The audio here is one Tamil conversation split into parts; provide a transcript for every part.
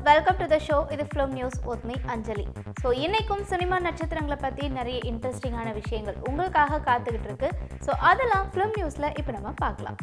வெல்கம் டு த ஷோ இது film news with me Anjali so இன்னைக்கும் சினிமா நட்சத்திரங்களை பற்றி நிறைய இன்ட்ரெஸ்டிங்கான விஷயங்கள் உங்களுக்காக காத்துக்கிட்டு இருக்கு ஸோ அதெல்லாம் ஃபிலிம் நியூஸில் இப்போ நம்ம பார்க்கலாம்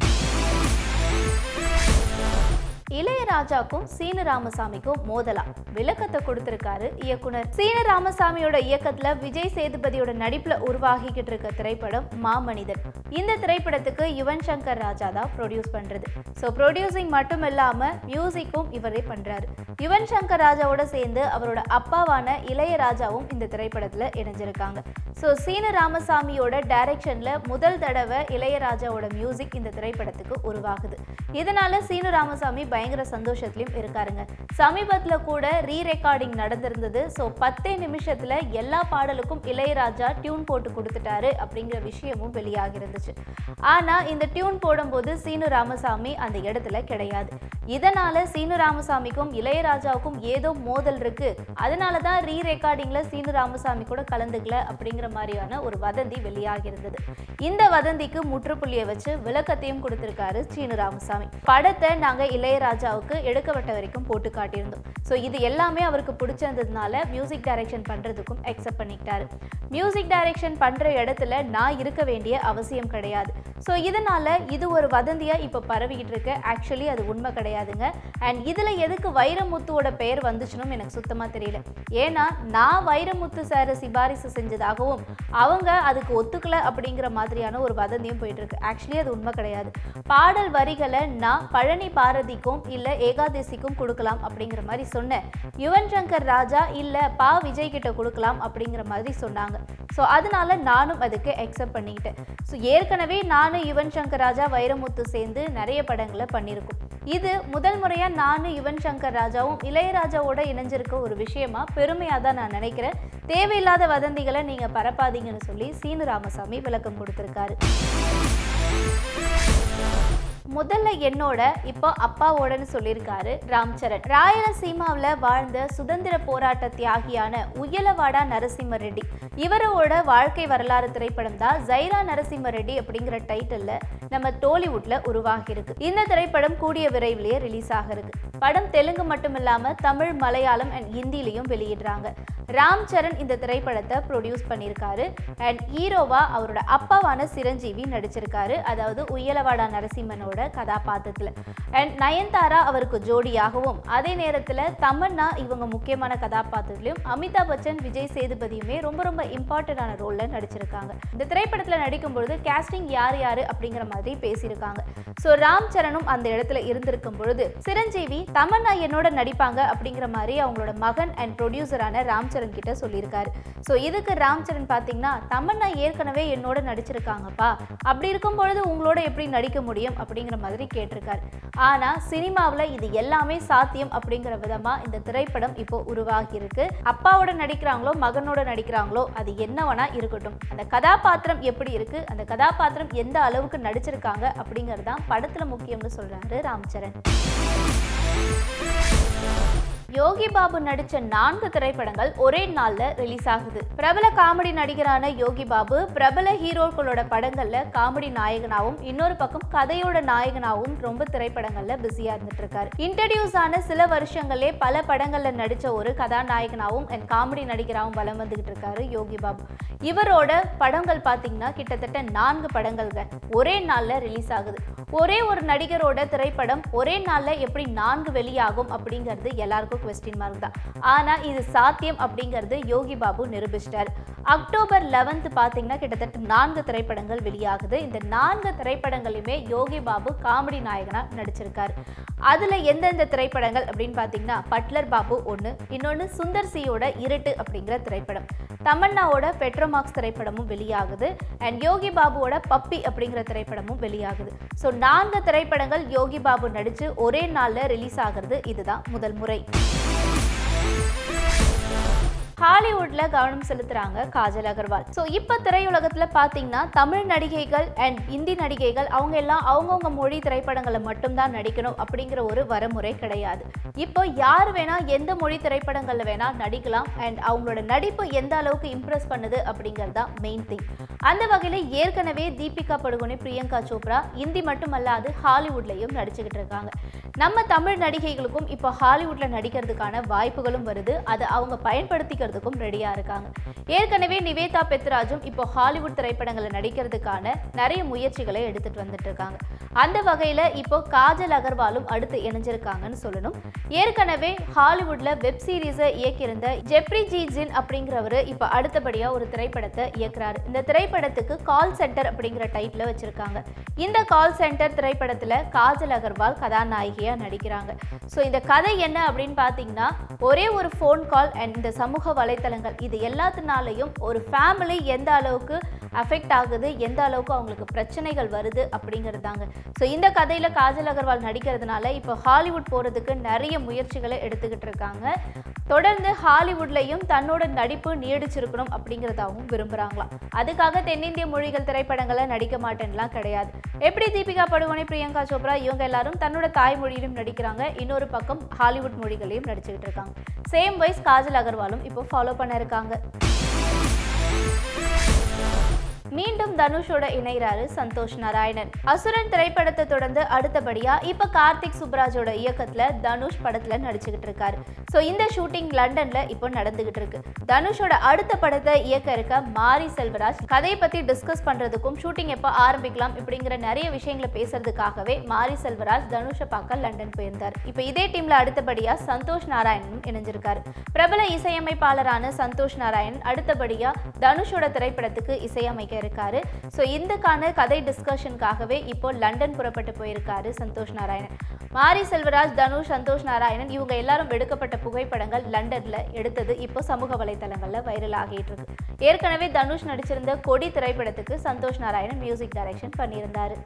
இளையராஜாக்கும் சீனு ராமசாமிக்கும் மோதலா விளக்கத்தை கொடுத்திருக்காரு இயக்குனர் சீனு ராமசாமியோட இயக்கத்துல விஜய் சேதுபதியோட நடிப்புல உருவாகிக்கிட்டு இருக்க திரைப்படம் மாமனிதன் இந்த திரைப்படத்துக்கு யுவன் சங்கர் ராஜா தான் ப்ரொடியூஸ் பண்றது ஸோ ப்ரொடியூசிங் மட்டும் இல்லாம மியூசிக்கும் இவரே பண்றாரு யுவன் சங்கர் ராஜாவோட சேர்ந்து அவரோட அப்பாவான இளையராஜாவும் இந்த திரைப்படத்துல இணைஞ்சிருக்காங்க ஸோ சீனு ராமசாமியோட டைரக்ஷன்ல முதல் தடவை இளையராஜாவோட மியூசிக் இந்த திரைப்படத்துக்கு உருவாகுது இதனால சீனு ராமசாமி பயங்கர சந்தோஷத்துலயும் இருக்காருங்க சமீபத்துல கூட ரீ ரெக்கார்டிங் நடந்திருந்தது ஸோ பத்தே நிமிஷத்துல எல்லா பாடலுக்கும் இளையராஜா டியூன் போட்டு கொடுத்துட்டாரு அப்படிங்கிற விஷயமும் வெளியாகி இருந்துச்சு ஆனா இந்த டியூன் போடும்போது சீனு ராமசாமி அந்த இடத்துல கிடையாது இதனால சீனு ராமசாமிக்கும் இளையராஜாவுக்கும் ஏதோ மோதல் இருக்கு அதனால தான் ரீ ரெக்கார்டிங்ல சீனு ராமசாமி கூட கலந்துக்கல அப்படிங்கிற மாதிரியான ஒரு வதந்தி வெளியாகி இருந்தது இந்த வதந்திக்கு முற்றுப்புள்ளியை வச்சு விளக்கத்தையும் கொடுத்திருக்காரு சீனு ராமசாமி படத்தை நாங்க இளையராஜாவுக்கு எடுக்கப்பட்ட வரைக்கும் போட்டு காட்டியிருந்தோம் ஸோ இது எல்லாமே அவருக்கு பிடிச்சிருந்ததுனால மியூசிக் டைரக்ஷன் பண்றதுக்கும் அக்செப்ட் பண்ணிக்கிட்டாரு மியூசிக் டைரக்ஷன் பண்ற இடத்துல நான் இருக்க வேண்டிய அவசியம் கிடையாது ஸோ இதனால இது ஒரு வதந்தியா இப்போ பரவிக்கிட்டு இருக்கு ஆக்சுவலி அது உண்மை கிடையாதுங்க அண்ட் இதுல எதுக்கு வைரமுத்துவோட பெயர் வந்துச்சுன்னு எனக்கு சுத்தமா தெரியல ஏன்னா நான் வைரமுத்து சார் சிபாரிசு செஞ்சதாகவும் அவங்க அதுக்கு ஒத்துக்கல அப்படிங்கிற மாதிரியான ஒரு வதந்தியும் போயிட்டு இருக்கு ஆக்சுவலி அது உண்மை கிடையாது பாடல் வரிகளை நான் பழனி பாரதிக்கும் இல்ல ஏகாதசிக்கும் கொடுக்கலாம் அப்படிங்கிற மாதிரி சொன்னேன் யுவன் சங்கர் ராஜா இல்ல பா விஜய் கிட்ட கொடுக்கலாம் அப்படிங்கிற மாதிரி சொன்னாங்க ஸோ அதனால நானும் அதுக்கு அக்செப்ட் பண்ணிக்கிட்டேன் ஸோ ஏற்கனவே நானும் யுவன் சங்கர் ராஜா வைரமுத்து சேர்ந்து நிறைய படங்களை பண்ணியிருக்கோம் இது முதல் முறையா நானும் யுவன் சங்கர் ராஜாவும் இளையராஜாவோட இணைஞ்சிருக்க ஒரு விஷயமா பெருமையா தான் நான் நினைக்கிறேன் தேவையில்லாத வதந்திகளை நீங்க பரப்பாதீங்கன்னு சொல்லி சீனு ராமசாமி விளக்கம் கொடுத்திருக்காரு முதல்ல என்னோட இப்போ அப்பாவோடன்னு சொல்லியிருக்காரு ராம்சரண் ராயலசீமாவில் வாழ்ந்த சுதந்திர போராட்ட தியாகியான உயலவாடா நரசிம்ம ரெட்டி இவரோட வாழ்க்கை வரலாறு திரைப்படம் தான் ஜைரா நரசிம்ம ரெட்டி அப்படிங்கிற டைட்டில்ல நம்ம டோலிவுட்ல உருவாகி இருக்கு இந்த திரைப்படம் கூடிய விரைவிலேயே ரிலீஸ் ஆக இருக்கு படம் தெலுங்கு மட்டும் இல்லாம தமிழ் மலையாளம் அண்ட் ஹிந்திலையும் வெளியிடுறாங்க ராம் சரண் இந்த திரைப்படத்தை ப்ரொடியூஸ் பண்ணியிருக்காரு அண்ட் ஹீரோவா அவரோட அப்பாவான சிரஞ்சீவி நடிச்சிருக்காரு அதாவது உயலவாடா நரசிம்மனோட கதாபாத்திரத்தில் அண்ட் நயன்தாரா அவருக்கு ஜோடியாகவும் அதே நேரத்தில் தமன்னா இவங்க முக்கியமான கதாபாத்திரத்திலையும் அமிதாப் பச்சன் விஜய் சேதுபதியுமே ரொம்ப ரொம்ப இம்பார்ட்டண்டான ரோலில் நடிச்சிருக்காங்க இந்த திரைப்படத்தில் நடிக்கும் பொழுது கேஸ்டிங் யார் யார் அப்படிங்கிற மாதிரி பேசியிருக்காங்க ஸோ ராம் சரணும் அந்த இடத்துல இருந்திருக்கும் பொழுது சிரஞ்சீவி தமன்னா என்னோட நடிப்பாங்க அப்படிங்கிற மாதிரி அவங்களோட மகன் அண்ட் ப்ரொடியூசரான ராம் சரண் கிட்ட சொல்லியிருக்காரு ஸோ இதுக்கு ராம் சரண் பார்த்தீங்கன்னா தமன்னா ஏற்கனவே என்னோட நடிச்சிருக்காங்கப்பா அப்படி இருக்கும் பொழுது உங்களோட எப்படி நடிக்க முடியும் அப்படிங்கிற மாதிரி கேட்டிருக்காரு ஆனா சினிமாவில் இது எல்லாமே சாத்தியம் அப்படிங்கிற விதமா இந்த திரைப்படம் இப்போ உருவாகி இருக்கு அப்பாவோட நடிக்கிறாங்களோ மகனோட நடிக்கிறாங்களோ அது என்னவனா இருக்கட்டும் அந்த கதாபாத்திரம் எப்படி இருக்கு அந்த கதாபாத்திரம் எந்த அளவுக்கு நடிச்சிருக்காங்க அப்படிங்கிறது தான் படத்துல முக்கியம்னு சொல்றாரு ராம்சரண் யோகி பாபு நடிச்ச நான்கு திரைப்படங்கள் ஒரே நாள்ல ரிலீஸ் ஆகுது பிரபல காமெடி நடிகரான யோகி பாபு பிரபல ஹீரோக்களோட படங்கள்ல காமெடி நாயகனாவும் இன்னொரு பக்கம் கதையோட நாயகனாவும் ரொம்ப திரைப்படங்கள்ல பிஸியா இருந்துட்டு இருக்காரு இன்ட்ரடியூஸ் ஆன சில வருஷங்களே பல படங்கள்ல நடிச்ச ஒரு கதாநாயகனாவும் அண்ட் காமெடி நடிகராகவும் வலம் வந்துகிட்டு இருக்காரு யோகி பாபு இவரோட படங்கள் பாத்தீங்கன்னா கிட்டத்தட்ட நான்கு படங்கள்ங்க ஒரே நாள்ல ரிலீஸ் ஆகுது ஒரே ஒரு நடிகரோட திரைப்படம் ஒரே நாள்ல எப்படி நான்கு வெளியாகும் அப்படிங்கிறது எல்லாருக்கும் கொஸ்டின் மார்க் தான் ஆனா இது சாத்தியம் அப்படிங்கிறது யோகி பாபு நிரூபிச்சிட்டார் அக்டோபர் லெவன்த் பார்த்தீங்கன்னா கிட்டத்தட்ட நான்கு திரைப்படங்கள் வெளியாகுது இந்த நான்கு திரைப்படங்களையுமே யோகி பாபு காமெடி நாயகனா நடிச்சிருக்காரு அதுல எந்தெந்த திரைப்படங்கள் அப்படின்னு பார்த்தீங்கன்னா பட்லர் பாபு ஒன்று இன்னொன்று சுந்தர் சியோட இருட்டு அப்படிங்கிற திரைப்படம் தமன்னாவோட பெட்ரோமாக்ஸ் திரைப்படமும் வெளியாகுது அண்ட் யோகி பாபுவோட பப்பி அப்படிங்கிற திரைப்படமும் வெளியாகுது ஸோ நான்கு திரைப்படங்கள் யோகி பாபு நடிச்சு ஒரே நாளில் ரிலீஸ் ஆகிறது இதுதான் முதல் முறை ஹாலிவுட்ல கவனம் செலுத்துறாங்க காஜல் அகர்வால் ஸோ இப்போ திரையுலகத்துல பாத்தீங்கன்னா தமிழ் நடிகைகள் அண்ட் இந்தி நடிகைகள் அவங்க எல்லாம் அவங்கவுங்க மொழி திரைப்படங்களை மட்டும்தான் நடிக்கணும் அப்படிங்கிற ஒரு வரமுறை கிடையாது இப்போ யார் வேணா எந்த மொழி திரைப்படங்கள்ல வேணா நடிக்கலாம் அண்ட் அவங்களோட நடிப்பு எந்த அளவுக்கு இம்ப்ரெஸ் பண்ணுது அப்படிங்கிறது தான் மெயின் திங் அந்த வகையில் ஏற்கனவே தீபிகா படுகோனே பிரியங்கா சோப்ரா இந்தி மட்டுமல்லாது ஹாலிவுட்லையும் நடிச்சுக்கிட்டு இருக்காங்க நம்ம தமிழ் நடிகைகளுக்கும் இப்போ ஹாலிவுட்ல நடிக்கிறதுக்கான வாய்ப்புகளும் வருது அதை அவங்க பயன்படுத்திக்கிறதுக்கும் ரெடியா இருக்காங்க ஏற்கனவே நிவேதா பெத்ராஜும் இப்போ ஹாலிவுட் திரைப்படங்களை நடிக்கிறதுக்கான நிறைய முயற்சிகளை எடுத்துட்டு வந்துட்டு இருக்காங்க அந்த வகையில இப்போ காஜல் அகர்வாலும் அடுத்து இணைஞ்சிருக்காங்கன்னு சொல்லணும் ஏற்கனவே ஹாலிவுட்ல வெப் சீரிஸை இயக்கியிருந்த ஜெப்ரி ஜி ஜின் அப்படிங்கிறவர் இப்போ அடுத்தபடியா ஒரு திரைப்படத்தை இயக்குறாரு இந்த திரைப்படத்துக்கு கால் சென்டர் அப்படிங்கிற டைட்டில் வச்சிருக்காங்க இந்த கால் சென்டர் திரைப்படத்துல காஜல் அகர்வால் கதாநாயகியா நடிக்கிறாங்க ஸோ இந்த கதை என்ன அப்படின்னு பார்த்தீங்கன்னா ஒரே ஒரு ஃபோன் கால் அண்ட் இந்த சமூக வலைத்தளங்கள் இது எல்லாத்தினாலையும் ஒரு ஃபேமிலி எந்த அளவுக்கு அஃபெக்ட் ஆகுது எந்த அளவுக்கு அவங்களுக்கு பிரச்சனைகள் வருது அப்படிங்கிறது தாங்க ஸோ இந்த கதையில் காஜல் அகர்வால் நடிக்கிறதுனால இப்போ ஹாலிவுட் போகிறதுக்கு நிறைய முயற்சிகளை எடுத்துக்கிட்டு இருக்காங்க தொடர்ந்து ஹாலிவுட்லையும் தன்னோட நடிப்பு நீடிச்சிருக்கணும் அப்படிங்கிறதாவும் விரும்புகிறாங்களாம் அதுக்காக தென்னிந்திய மொழிகள் திரைப்படங்களை நடிக்க மாட்டேன்லாம் கிடையாது எப்படி தீபிகா படுகோனே பிரியங்கா சோப்ரா இவங்க எல்லாரும் தன்னோட தாய்மொழியிலும் நடிக்கிறாங்க இன்னொரு பக்கம் ஹாலிவுட் மொழிகளையும் நடிச்சுக்கிட்டு இருக்காங்க சேம் வைஸ் காஜல் அகர்வாலும் இப்போ ஃபாலோ பண்ண இருக்காங்க மீண்டும் தனுஷோட இணைகிறாரு சந்தோஷ் நாராயணன் அசுரன் திரைப்படத்தை தொடர்ந்து அடுத்தபடியா இப்ப கார்த்திக் சுப்ராஜோட இயக்கத்துல தனுஷ் படத்துல நடிச்சுக்கிட்டு இருக்காரு ஸோ இந்த ஷூட்டிங் லண்டன்ல இப்போ நடந்துகிட்டு இருக்கு தனுஷோட அடுத்த படத்தை இயக்க இருக்க மாரி செல்வராஜ் கதையை பத்தி டிஸ்கஸ் பண்றதுக்கும் ஷூட்டிங் எப்போ ஆரம்பிக்கலாம் இப்படிங்கிற நிறைய விஷயங்களை பேசுறதுக்காகவே மாரி செல்வராஜ் தனுஷை பார்க்க லண்டன் போயிருந்தார் இப்போ இதே டீம்ல அடுத்தபடியா சந்தோஷ் நாராயணனும் இணைஞ்சிருக்காரு பிரபல இசையமைப்பாளரான சந்தோஷ் நாராயணன் அடுத்தபடியா தனுஷோட திரைப்படத்துக்கு இசையமைக்க இருக்காரு ஸோ இதுக்கான கதை டிஸ்கஷனுக்காகவே இப்போ லண்டன் புறப்பட்டு போயிருக்காரு சந்தோஷ் நாராயணன் மாரி செல்வராஜ் தனுஷ் சந்தோஷ் நாராயணன் இவங்க எல்லாரும் எடுக்கப்பட்ட புகைப்படங்கள் லண்டன்ல எடுத்தது இப்போ சமூக வலைத்தளங்கள்ல வைரல் ஆகிட்டு இருக்கு ஏற்கனவே தனுஷ் நடிச்சிருந்த கொடி திரைப்படத்துக்கு சந்தோஷ் நாராயணன் மியூசிக் டைரக்ஷன் பண்ணியிருந்தாரு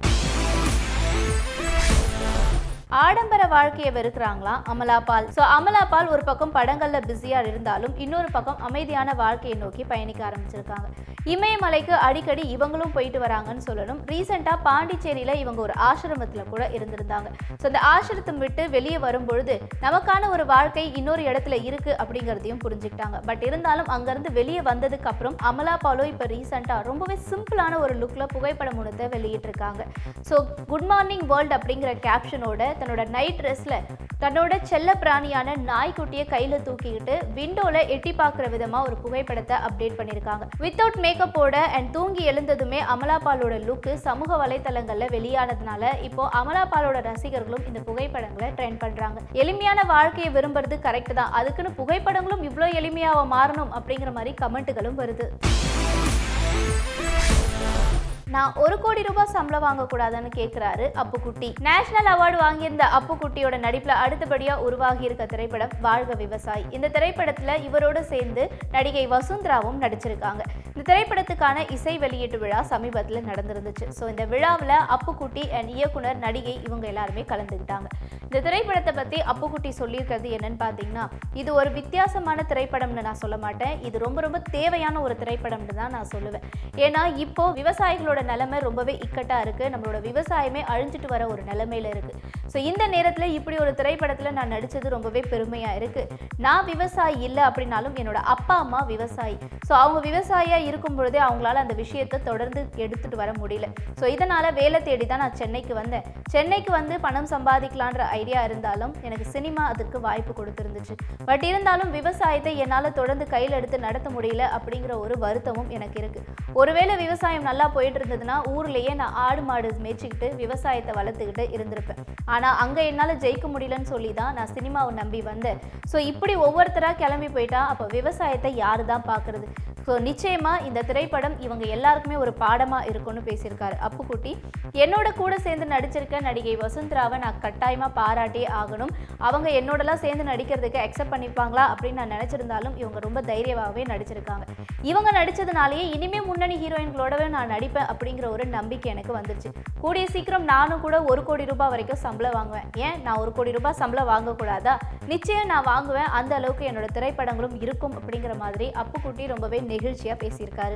ஆடம்பர வாழ்க்கையை வெறுக்கிறாங்களாம் அமலா பால் ஸோ அமலா பால் ஒரு பக்கம் படங்களில் பிஸியாக இருந்தாலும் இன்னொரு பக்கம் அமைதியான வாழ்க்கையை நோக்கி பயணிக்க ஆரம்பிச்சிருக்காங்க இமயமலைக்கு அடிக்கடி இவங்களும் போயிட்டு வராங்கன்னு சொல்லணும் ரீசெண்டாக பாண்டிச்சேரியில் இவங்க ஒரு ஆசிரமத்தில் கூட இருந்திருந்தாங்க ஸோ அந்த ஆசிரத்தை விட்டு வெளியே வரும்பொழுது நமக்கான ஒரு வாழ்க்கை இன்னொரு இடத்துல இருக்கு அப்படிங்கிறதையும் புரிஞ்சுக்கிட்டாங்க பட் இருந்தாலும் அங்கேருந்து வெளியே வந்ததுக்கு அப்புறம் அமலா பாலோ இப்போ ரீசெண்டாக ரொம்பவே சிம்பிளான ஒரு லுக்கில் புகைப்படம் ஒன்றத்தை வெளியிட்டிருக்காங்க ஸோ குட் மார்னிங் வேர்ல்ட் அப்படிங்கிற கேப்ஷனோட தன்னோட நைட் ட்ரெஸ்ஸில் தன்னோட செல்ல பிராணியான நாய்க்குட்டியை கையில் தூக்கிக்கிட்டு விண்டோவில் எட்டி பார்க்குற விதமாக ஒரு புகைப்படத்தை அப்டேட் பண்ணியிருக்காங்க வித்தவுட் மேக்கப்போட அண்ட் தூங்கி எழுந்ததுமே அமலாபாலோட லுக்கு சமூக வலைத்தளங்களில் வெளியானதுனால இப்போ அமலாபாலோட ரசிகர்களும் இந்த புகைப்படங்களை ட்ரெண்ட் பண்ணுறாங்க எளிமையான வாழ்க்கையை விரும்புறது கரெக்ட் தான் அதுக்குன்னு புகைப்படங்களும் இவ்வளோ எளிமையாக மாறணும் அப்படிங்கிற மாதிரி கமெண்ட்டுகளும் வருது நான் ஒரு கோடி ரூபாய் சம்பளம் வாங்கக்கூடாதுன்னு கேட்குறாரு அப்புக்குட்டி நேஷனல் அவார்டு வாங்கியிருந்த அப்புக்குட்டியோட நடிப்பில் அடுத்தபடியாக உருவாகி இருக்க திரைப்படம் வாழ்க விவசாயி இந்த திரைப்படத்தில் இவரோடு சேர்ந்து நடிகை வசுந்தராவும் நடிச்சிருக்காங்க இந்த திரைப்படத்துக்கான இசை வெளியீட்டு விழா சமீபத்தில் நடந்திருந்துச்சு ஸோ இந்த விழாவில் அப்புக்குட்டி அண்ட் இயக்குனர் நடிகை இவங்க எல்லாருமே கலந்துக்கிட்டாங்க இந்த திரைப்படத்தை பற்றி அப்புக்குட்டி சொல்லியிருக்கிறது என்னன்னு பார்த்தீங்கன்னா இது ஒரு வித்தியாசமான திரைப்படம்னு நான் சொல்ல மாட்டேன் இது ரொம்ப ரொம்ப தேவையான ஒரு திரைப்படம்னு தான் நான் சொல்லுவேன் ஏன்னா இப்போ விவசாயிகளோட நிலைமை ரொம்பவே இக்கட்டாக இருக்குது நம்மளோட விவசாயமே அழிஞ்சிட்டு வர ஒரு நிலைமையில இருக்குது ஸோ இந்த நேரத்தில் இப்படி ஒரு திரைப்படத்தில் நான் நடித்தது ரொம்பவே பெருமையாக இருக்குது நான் விவசாயி இல்லை அப்படின்னாலும் என்னோட அப்பா அம்மா விவசாயி ஸோ அவங்க விவசாயியாக இருக்கும் பொழுதே அவங்களால அந்த விஷயத்தை தொடர்ந்து எடுத்துகிட்டு வர முடியல ஸோ இதனால் வேலை தேடி தான் நான் சென்னைக்கு வந்தேன் சென்னைக்கு வந்து பணம் சம்பாதிக்கலான்ற ஐடியா இருந்தாலும் எனக்கு சினிமா அதுக்கு வாய்ப்பு கொடுத்துருந்துச்சு பட் இருந்தாலும் விவசாயத்தை என்னால் தொடர்ந்து கையில் எடுத்து நடத்த முடியல அப்படிங்கிற ஒரு வருத்தமும் எனக்கு இருக்குது ஒருவேளை விவசாயம் நல்லா போயிட்டு இருந்ததுன்னா ஊர்லேயே நான் ஆடு மாடு மேய்ச்சிக்கிட்டு விவசாயத்தை வளர்த்துக்கிட்டு இருந்திருப்பேன் ஆனால் அங்கே என்னால் ஜெயிக்க முடியலன்னு சொல்லி தான் நான் சினிமாவை நம்பி வந்தேன் ஸோ இப்படி ஒவ்வொருத்தராக கிளம்பி போயிட்டா அப்போ விவசாயத்தை யாரு தான் பார்க்குறது ஸோ நிச்சயமாக இந்த திரைப்படம் இவங்க எல்லாருக்குமே ஒரு பாடமாக இருக்கும்னு பேசியிருக்காரு அப்புக்குட்டி என்னோட கூட சேர்ந்து நடிச்சிருக்க நடிகை வசுந்தராவை நான் கட்டாயமாக பாராட்டே ஆகணும் அவங்க என்னோடலாம் சேர்ந்து நடிக்கிறதுக்கு அக்செப்ட் பண்ணிப்பாங்களா அப்படின்னு நான் நினச்சிருந்தாலும் இவங்க ரொம்ப தைரியமாகவே நடிச்சிருக்காங்க இவங்க நடிச்சதுனாலேயே இனிமே முன்னணி ஹீரோயின்களோடவே நான் நடிப்பேன் அப்படி அப்படிங்கிற ஒரு நம்பிக்கை எனக்கு வந்துருச்சு கூடிய சீக்கிரம் நானும் கூட ஒரு கோடி ரூபாய் வரைக்கும் சம்பளம் வாங்குவேன் ஏன் நான் ஒரு கோடி ரூபாய் சம்பளம் வாங்கக்கூடாதா நிச்சயம் நான் வாங்குவேன் அந்த அளவுக்கு என்னோட திரைப்படங்களும் இருக்கும் அப்படிங்கிற மாதிரி அப்புக்குட்டி ரொம்பவே நெகிழ்ச்சியா பேசியிருக்காரு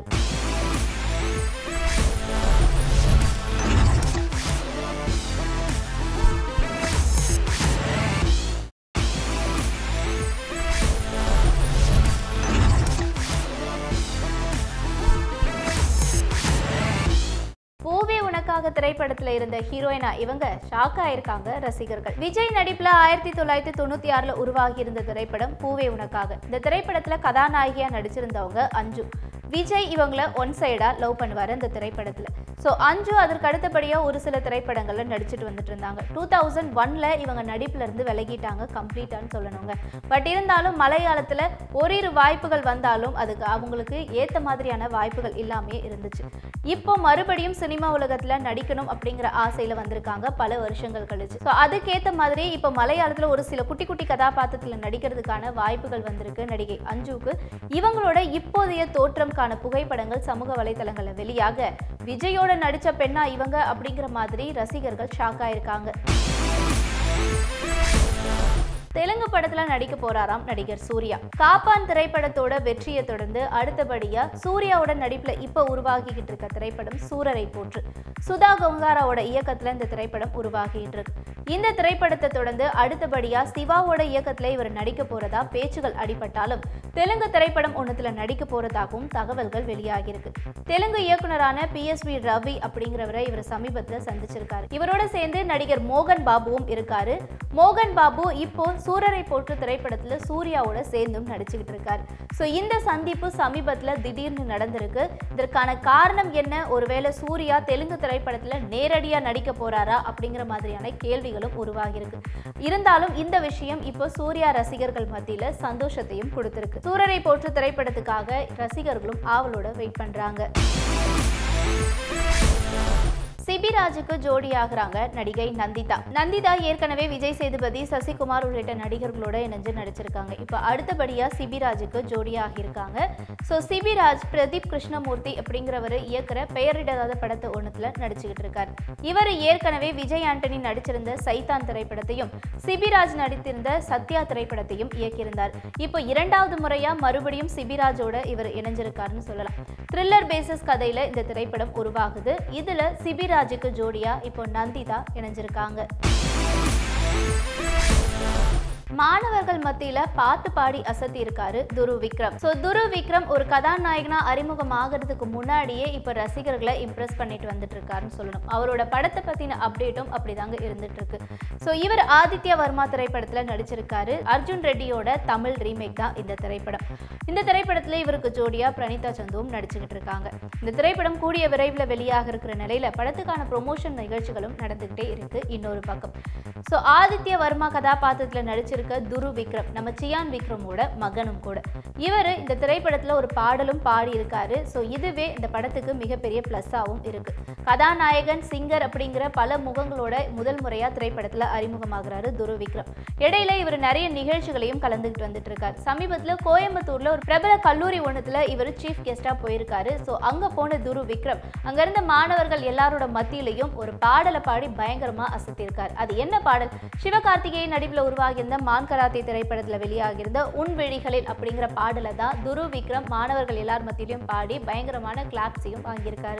பூவே உனக்காக திரைப்படத்துல இருந்த ஹீரோயினா இவங்க ஷாக் ஆயிருக்காங்க ரசிகர்கள் விஜய் நடிப்புல ஆயிரத்தி தொள்ளாயிரத்தி தொண்ணூத்தி ஆறுல உருவாகி இருந்த திரைப்படம் பூவே உனக்காக இந்த திரைப்படத்துல கதாநாயகியா நடிச்சிருந்தவங்க அஞ்சு விஜய் இவங்கள ஒன் சைடா லவ் பண்ணுவாரு இந்த திரைப்படத்துல ஸோ அஞ்சு அதற்கு அடுத்தபடியா ஒரு சில திரைப்படங்கள்ல நடிச்சிட்டு வந்துட்டு இருந்தாங்க டூ தௌசண்ட் ஒன்ல இவங்க நடிப்புல இருந்து விலகிட்டாங்க கம்ப்ளீட்டான்னு சொல்லணுங்க பட் இருந்தாலும் மலையாளத்துல ஓரிரு வாய்ப்புகள் வந்தாலும் அதுக்கு அவங்களுக்கு ஏத்த மாதிரியான வாய்ப்புகள் இல்லாமே இருந்துச்சு இப்போ மறுபடியும் சினிமா உலகத்துல நடிக்கணும் அப்படிங்கிற ஆசையில வந்திருக்காங்க பல வருஷங்கள் கழிச்சு ஸோ அதுக்கேத்த மாதிரி இப்போ மலையாளத்துல ஒரு சில குட்டி குட்டி கதாபாத்திரத்துல நடிக்கிறதுக்கான வாய்ப்புகள் வந்திருக்கு நடிகை அஞ்சுக்கு இவங்களோட இப்போதைய தோற்றம்கான புகைப்படங்கள் சமூக வலைதளங்கள்ல வெளியாக விஜயோட நடிச்ச பெண்ணா இவங்க அப்படிங்கிற மாதிரி ரசிகர்கள் ஷாக் ஆயிருக்காங்க தெலுங்கு படத்துல நடிக்க போறாராம் நடிகர் சூர்யா காப்பான் திரைப்படத்தோட வெற்றியை தொடர்ந்து அடுத்தபடியா சூர்யாவோட நடிப்புல இப்ப உருவாகிக்கிட்டு இருக்க திரைப்படம் சூரரை போற்று சுதா கொங்காராவோட இயக்கத்துல இந்த திரைப்படம் உருவாகிட்டு இருக்கு இந்த திரைப்படத்தை தொடர்ந்து அடுத்தபடியா சிவாவோட இயக்கத்துல இவர் நடிக்க போறதா பேச்சுகள் அடிபட்டாலும் தெலுங்கு திரைப்படம் ஒண்ணுத்துல நடிக்க போறதாகவும் தகவல்கள் வெளியாகியிருக்கு தெலுங்கு இயக்குனரான பி எஸ் வி ரவி அப்படிங்கிறவரை இவர் சமீபத்துல சந்திச்சிருக்காரு இவரோட சேர்ந்து நடிகர் மோகன் பாபுவும் இருக்காரு மோகன் பாபு இப்போ சூரரை போற்று திரைப்படத்துல சூர்யாவோட சேர்ந்தும் நடிச்சுக்கிட்டு இருக்காரு ஸோ இந்த சந்திப்பு சமீபத்துல திடீர்னு நடந்திருக்கு இதற்கான காரணம் என்ன ஒருவேளை சூர்யா தெலுங்கு திரைப்படத்துல நேரடியா நடிக்க போறாரா அப்படிங்கிற மாதிரியான கேள்விகளும் உருவாகியிருக்கு இருந்தாலும் இந்த விஷயம் இப்போ சூர்யா ரசிகர்கள் மத்தியில சந்தோஷத்தையும் கொடுத்திருக்கு சூரரை போற்று திரைப்படத்துக்காக ரசிகர்களும் ஆவலோட வெயிட் பண்றாங்க சிபிராஜுக்கு ஜோடியாகிறாங்க நடிகை நந்திதா நந்திதா ஏற்கனவே விஜய் சேதுபதி சசிகுமார் உள்ளிட்ட நடிகர்களோட இணைஞ்சு நடிச்சிருக்காங்க இப்போ அடுத்தபடியா சிபிராஜுக்கு ஜோடியாக இருக்காங்க ஸோ சிபிராஜ் பிரதீப் கிருஷ்ணமூர்த்தி அப்படிங்கிறவர் இயக்குற பெயரிடாத படத்தை ஒன்றுத்துல நடிச்சுக்கிட்டு இருக்கார் இவர் ஏற்கனவே விஜய் ஆண்டனி நடிச்சிருந்த சைத்தான் திரைப்படத்தையும் சிபிராஜ் நடித்திருந்த சத்யா திரைப்படத்தையும் இயக்கியிருந்தார் இப்போ இரண்டாவது முறையா மறுபடியும் சிபிராஜோட இவர் இணைஞ்சிருக்காருன்னு சொல்லலாம் த்ரில்லர் பேசிஸ் கதையில இந்த திரைப்படம் உருவாகுது இதுல சிபிராஜுக்கு ஜோடியா இப்போ நந்திதா இணைஞ்சிருக்காங்க மாணவர்கள் மத்தியில பாட்டு பாடி அசத்தி இருக்காரு துரு விக்ரம் ஸோ துரு விக்ரம் ஒரு கதாநாயகனா அறிமுகம் ஆகிறதுக்கு முன்னாடியே இப்ப ரசிகர்களை இம்ப்ரெஸ் பண்ணிட்டு வந்துட்டு இருக்காருன்னு சொல்லணும் அவரோட படத்தை பத்தின அப்டேட்டும் அப்படிதாங்க இருந்துட்டு இருக்கு ஸோ இவர் ஆதித்யா வர்மா திரைப்படத்துல நடிச்சிருக்காரு அர்ஜுன் ரெட்டியோட தமிழ் ரீமேக் தான் இந்த திரைப்படம் இந்த திரைப்படத்துல இவருக்கு ஜோடியா பிரணீதா சந்துவும் நடிச்சுக்கிட்டு இருக்காங்க இந்த திரைப்படம் கூடிய விரைவில் வெளியாக இருக்கிற நிலையில படத்துக்கான ப்ரொமோஷன் நிகழ்ச்சிகளும் நடந்துகிட்டே இருக்கு இன்னொரு பக்கம் ஸோ ஆதித்ய வர்மா கதாபாத்திரத்தில் நடிச்சிருக்க துரு விக்ரம் நம்ம சியான் விக்ரமோட மகனும் கூட இவர் இந்த திரைப்படத்தில் ஒரு பாடலும் பாடி இருக்காரு ஸோ இதுவே இந்த படத்துக்கு மிகப்பெரிய ப்ளஸ்ஸாகவும் இருக்கு கதாநாயகன் சிங்கர் அப்படிங்கிற பல முகங்களோட முதல் முறையாக திரைப்படத்தில் அறிமுகமாகிறாரு துரு விக்ரம் இடையில இவர் நிறைய நிகழ்ச்சிகளையும் கலந்துக்கிட்டு வந்துட்டு இருக்காரு சமீபத்தில் கோயம்புத்தூர்ல ஒரு பிரபல கல்லூரி ஒன்றுத்துல இவர் சீஃப் கெஸ்டா போயிருக்காரு ஸோ அங்க போன துரு விக்ரம் அங்க இருந்த மாணவர்கள் எல்லாரோட மத்தியிலையும் ஒரு பாடலை பாடி பயங்கரமா அசத்தியிருக்காரு அது என்ன பாடல் சிவகார்த்திகேயன் நடிப்புல உருவாகியிருந்த மான் கராத்தே திரைப்படத்துல வெளியாகியிருந்த உன் விழிகளில் அப்படிங்கிற பாடலை தான் துரு விக்ரம் மாணவர்கள் எல்லார் மத்தியிலையும் பாடி பயங்கரமான கிளாப்ஸையும் வாங்கியிருக்காரு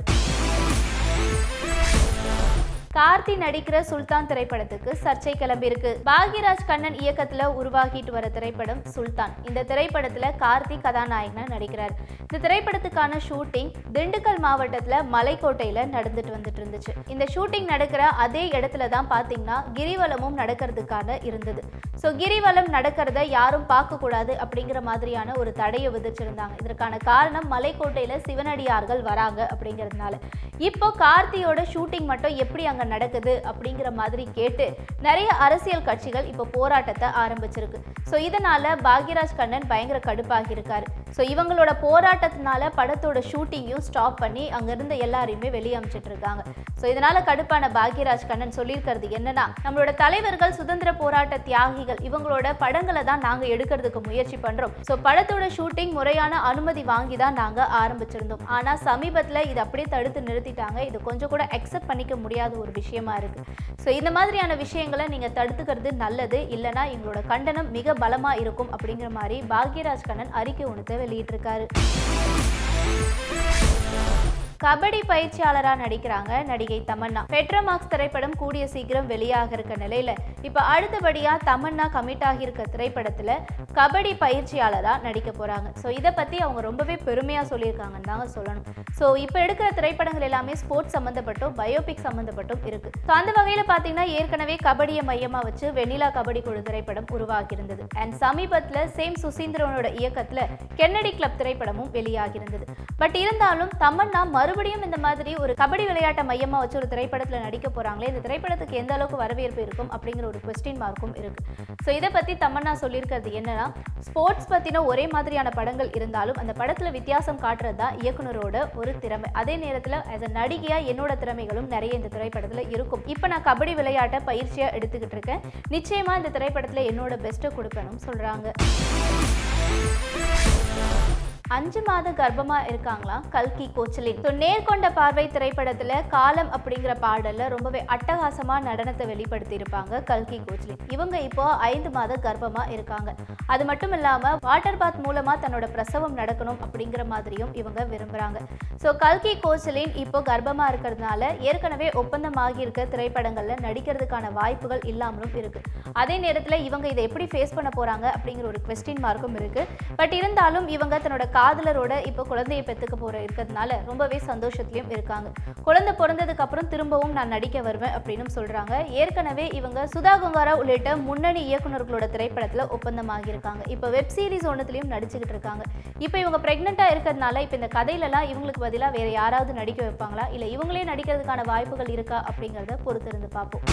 கார்த்தி நடிக்கிற சுல்தான் திரைப்படத்துக்கு சர்ச்சை கிளம்பியிருக்கு பாக்யராஜ் கண்ணன் இயக்கத்துல உருவாகிட்டு வர திரைப்படம் சுல்தான் இந்த திரைப்படத்துல கார்த்தி கதாநாயகனா நடிக்கிறார் இந்த திரைப்படத்துக்கான ஷூட்டிங் திண்டுக்கல் மாவட்டத்துல மலைக்கோட்டையில நடந்துட்டு வந்துட்டு இருந்துச்சு இந்த ஷூட்டிங் நடக்கிற அதே இடத்துல தான் பாத்தீங்கன்னா கிரிவலமும் நடக்கிறதுக்கான இருந்தது ஸோ கிரிவலம் நடக்கிறத யாரும் பார்க்கக்கூடாது அப்படிங்கிற மாதிரியான ஒரு தடையை விதிச்சிருந்தாங்க இதற்கான காரணம் மலைக்கோட்டையில சிவனடியார்கள் வராங்க அப்படிங்கிறதுனால இப்போ கார்த்தியோட ஷூட்டிங் மட்டும் எப்படி அங்க அங்க நடக்குது அப்படிங்கிற மாதிரி கேட்டு நிறைய அரசியல் கட்சிகள் இப்போ போராட்டத்தை ஆரம்பிச்சிருக்கு ஸோ இதனால பாக்யராஜ் கண்ணன் பயங்கர கடுப்பாகி இருக்காரு ஸோ இவங்களோட போராட்டத்தினால படத்தோட ஷூட்டிங்கையும் ஸ்டாப் பண்ணி அங்க இருந்த எல்லாரையுமே வெளியே அமிச்சிட்டு இருக்காங்க ஸோ இதனால கடுப்பான பாக்யராஜ் கண்ணன் சொல்லியிருக்கிறது என்னன்னா நம்மளோட தலைவர்கள் சுதந்திர போராட்ட தியாகிகள் இவங்களோட படங்களை தான் நாங்க எடுக்கிறதுக்கு முயற்சி பண்றோம் ஸோ படத்தோட ஷூட்டிங் முறையான அனுமதி வாங்கி தான் நாங்க ஆரம்பிச்சிருந்தோம் ஆனா சமீபத்துல இது அப்படியே தடுத்து நிறுத்திட்டாங்க இது கொஞ்சம் கூட அக்செப்ட் பண்ணிக்க முடியாத ஒரு விஷயமா இருக்கு ஸோ இந்த மாதிரியான விஷயங்களை நீங்க தடுத்துக்கிறது நல்லது இல்லைன்னா எங்களோட கண்டனம் மிக பலமா இருக்கும் அப்படிங்கிற மாதிரி பாக்யராஜ் கண்ணன் அறிக்கை ஒன்றத்தை வெளியிட்டிருக்காரு கபடி பயிற்சியாளராக நடிக்கிறாங்க நடிகை தமன்னா பெட்ரமாக்ஸ் திரைப்படம் கூடிய சீக்கிரம் வெளியாக இருக்க நிலையில இப்போ அடுத்தபடியா தமன்னா கமிட் ஆகியிருக்க திரைப்படத்துல கபடி பயிற்சியாளராக நடிக்க போறாங்க ஸோ இதை பத்தி அவங்க ரொம்பவே பெருமையா சொல்லியிருக்காங்கன்னு தாங்க சொல்லணும் ஸோ இப்போ எடுக்கிற திரைப்படங்கள் எல்லாமே ஸ்போர்ட்ஸ் சம்மந்தப்பட்டும் பயோபிக் சம்மந்தப்பட்டும் இருக்கு ஸோ அந்த வகையில் பார்த்தீங்கன்னா ஏற்கனவே கபடியை மையமாக வச்சு வெண்ணிலா கபடி குழு திரைப்படம் உருவாகியிருந்தது அண்ட் சமீபத்தில் சேம் சுசீந்திரனோட இயக்கத்தில் கென்னடி கிளப் திரைப்படமும் வெளியாகியிருந்தது பட் இருந்தாலும் தமன்னா மறுபடியும் இந்த மாதிரி ஒரு கபடி விளையாட்டை மையமாக வச்சு ஒரு திரைப்படத்தில் நடிக்க போகிறாங்களே இந்த திரைப்படத்துக்கு எந்த அளவுக்கு வரவேற்பு இருக்கும் அப்படிங்கிற ஒரு கொஸ்டின் மார்க்கும் இருக்கு ஸோ இதை பற்றி தமன்னா சொல்லியிருக்கிறது என்னன்னா ஸ்போர்ட்ஸ் பற்றின ஒரே மாதிரியான படங்கள் இருந்தாலும் அந்த படத்தில் வித்தியாசம் காட்டுறது தான் இயக்குனரோட ஒரு திறமை அதே நேரத்தில் as a நடிகையா என்னோட திறமைகளும் நிறைய இந்த திரைப்படத்தில் இருக்கும் இப்போ நான் கபடி விளையாட்டை பயிற்சியாக எடுத்துக்கிட்டு இருக்கேன் நிச்சயமாக இந்த திரைப்படத்தில் என்னோட பெஸ்ட்டை கொடுப்பேனும் சொல்கிறாங்க அஞ்சு மாத கர்ப்பமா இருக்காங்களாம் கல்கி கோச்சலின் ஸோ நேர்கொண்ட பார்வை திரைப்படத்துல காலம் அப்படிங்கிற பாடல்ல ரொம்பவே அட்டகாசமா நடனத்தை வெளிப்படுத்தி இருப்பாங்க கல்கி கோச்சலின் இவங்க இப்போ ஐந்து மாத கர்ப்பமா இருக்காங்க அது மட்டும் இல்லாம வாட்டர் பாத் மூலமா தன்னோட பிரசவம் நடக்கணும் அப்படிங்கிற மாதிரியும் இவங்க விரும்புறாங்க ஸோ கல்கி கோச்சலின் இப்போ கர்ப்பமா இருக்கிறதுனால ஏற்கனவே ஒப்பந்தமாகி இருக்க திரைப்படங்கள்ல நடிக்கிறதுக்கான வாய்ப்புகள் இல்லாமலும் இருக்கு அதே நேரத்துல இவங்க இதை எப்படி ஃபேஸ் பண்ண போறாங்க அப்படிங்கிற ஒரு கொஸ்டின் மார்க்கும் இருக்கு பட் இருந்தாலும் இவங்க தன்னோட காதலரோட இப்போ குழந்தையை பெற்றுக்க போற இருக்கிறதுனால ரொம்பவே சந்தோஷத்துலயும் இருக்காங்க குழந்தை பிறந்ததுக்கு அப்புறம் திரும்பவும் நான் நடிக்க வருவேன் அப்படின்னு சொல்றாங்க ஏற்கனவே இவங்க சுதா குங்காரா உள்ளிட்ட முன்னணி இயக்குனர்களோட திரைப்படத்துல ஒப்பந்தமாகி இருக்காங்க இப்போ வெப் சீரிஸ் ஒன்றுத்துலயும் நடிச்சுக்கிட்டு இருக்காங்க இப்போ இவங்க பிரெக்னெண்டா இருக்கிறதுனால இப்போ இந்த கதையிலலாம் இவங்களுக்கு பதிலாக வேற யாராவது நடிக்க வைப்பாங்களா இல்லை இவங்களே நடிக்கிறதுக்கான வாய்ப்புகள் இருக்கா அப்படிங்கிறத பொறுத்திருந்து பார்ப்போம்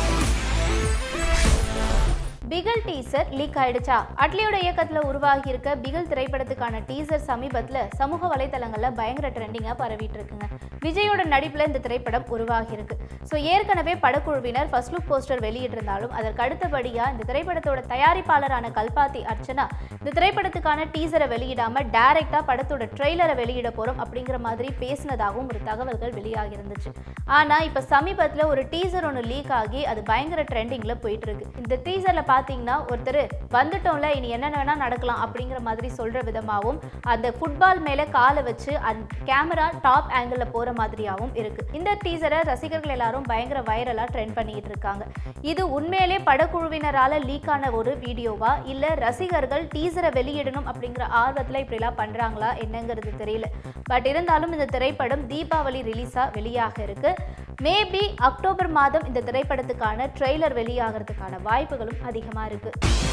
பிகில் டீசர் லீக் ஆயிடுச்சா அட்லியோட இயக்கத்துல உருவாகி இருக்க பிகில் திரைப்படத்துக்கான டீசர் சமீபத்துல சமூக வலைத்தளங்கள்ல பயங்கர ட்ரெண்டிங்கா பரவிட்டு இருக்குங்க விஜயோட நடிப்புல இந்த திரைப்படம் உருவாகி இருக்கு ஸோ ஏற்கனவே படக்குழுவினர் ஃபர்ஸ்ட் லுக் போஸ்டர் வெளியிட்டிருந்தாலும் அதற்கு அடுத்தபடியா இந்த திரைப்படத்தோட தயாரிப்பாளரான கல்பாத்தி அர்ச்சனா இந்த திரைப்படத்துக்கான டீசரை வெளியிடாம டைரக்டா படத்தோட ட்ரெய்லரை வெளியிட போறோம் அப்படிங்கிற மாதிரி பேசினதாகவும் ஒரு தகவல்கள் வெளியாகி இருந்துச்சு ஆனா இப்ப சமீபத்துல ஒரு டீசர் ஒன்று லீக் ஆகி அது பயங்கர ட்ரெண்டிங்ல போயிட்டு இருக்கு இந்த டீசர்ல பார்த்தீங்கன்னா ஒருத்தர் வந்துட்டோம்ல இனி என்னென்ன வேணா நடக்கலாம் அப்படிங்கிற மாதிரி சொல்ற விதமாகவும் அந்த ஃபுட்பால் மேல காலை வச்சு அந்த கேமரா டாப் ஆங்கிளில் போற மாதிரியாகவும் இருக்கு இந்த டீசரை ரசிகர்கள் எல்லாரும் பயங்கர வைரலா ட்ரெண்ட் பண்ணிட்டு இருக்காங்க இது உண்மையிலே படக்குழுவினரால லீக் ஆன ஒரு வீடியோவா இல்ல ரசிகர்கள் டீசரை வெளியிடணும் அப்படிங்கிற ஆர்வத்துல இப்படிலாம் பண்றாங்களா என்னங்கிறது தெரியல பட் இருந்தாலும் இந்த திரைப்படம் தீபாவளி ரிலீஸா வெளியாக இருக்கு மேபி அக்டோபர் மாதம் இந்த திரைப்படத்துக்கான ட்ரெய்லர் வெளியாகிறதுக்கான வாய்ப்புகளும் அதிகமாக இருக்கு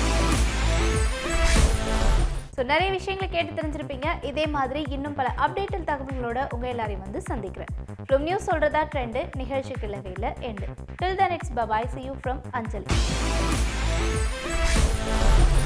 ஸோ நிறைய விஷயங்களை கேட்டு தெரிஞ்சிருப்பீங்க இதே மாதிரி இன்னும் பல அப்டேட்டட் தகவல்களோட உங்கள் எல்லாரையும் வந்து சந்திக்கிறேன் ஃப்ரம் நியூஸ் சொல்கிறதா ட்ரெண்டு நிகழ்ச்சி கிளவையில் end till then it's bye bye see you from Anjali